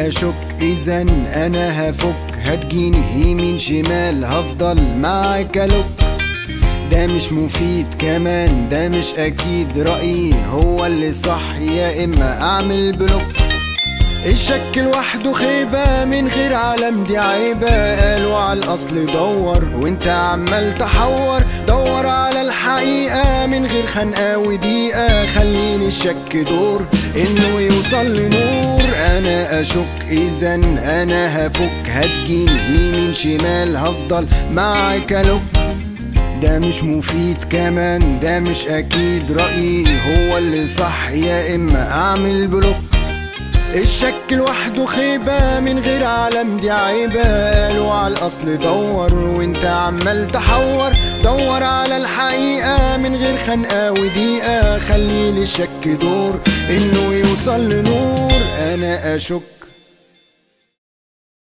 انا اشك اذا انا هفك هتجيني يمين شمال هفضل معاك الوك ده مش مفيد كمان ده مش اكيد رأيي هو اللي صح يا اما اعمل بلوك الشك لوحده خيبة من غير علم دي عيبة قالوا على الأصل دور وانت عمال تحور دور على الحقيقة من غير خنقة ودقيقة خليني الشك دور انه يوصل لنور انا اشك اذا انا هفك هتجيني يمين شمال هفضل معاك لوك ده مش مفيد كمان ده مش اكيد رأيي هو اللي صح يا اما اعمل بلوك الشك لوحده خيبة من غير علم دي عيبة قالوا على الأصل دور وانت عمال تحور دور على الحقيقة من غير خنقة ودقيقة خلي الشك دور انه يوصل لنور انا اشك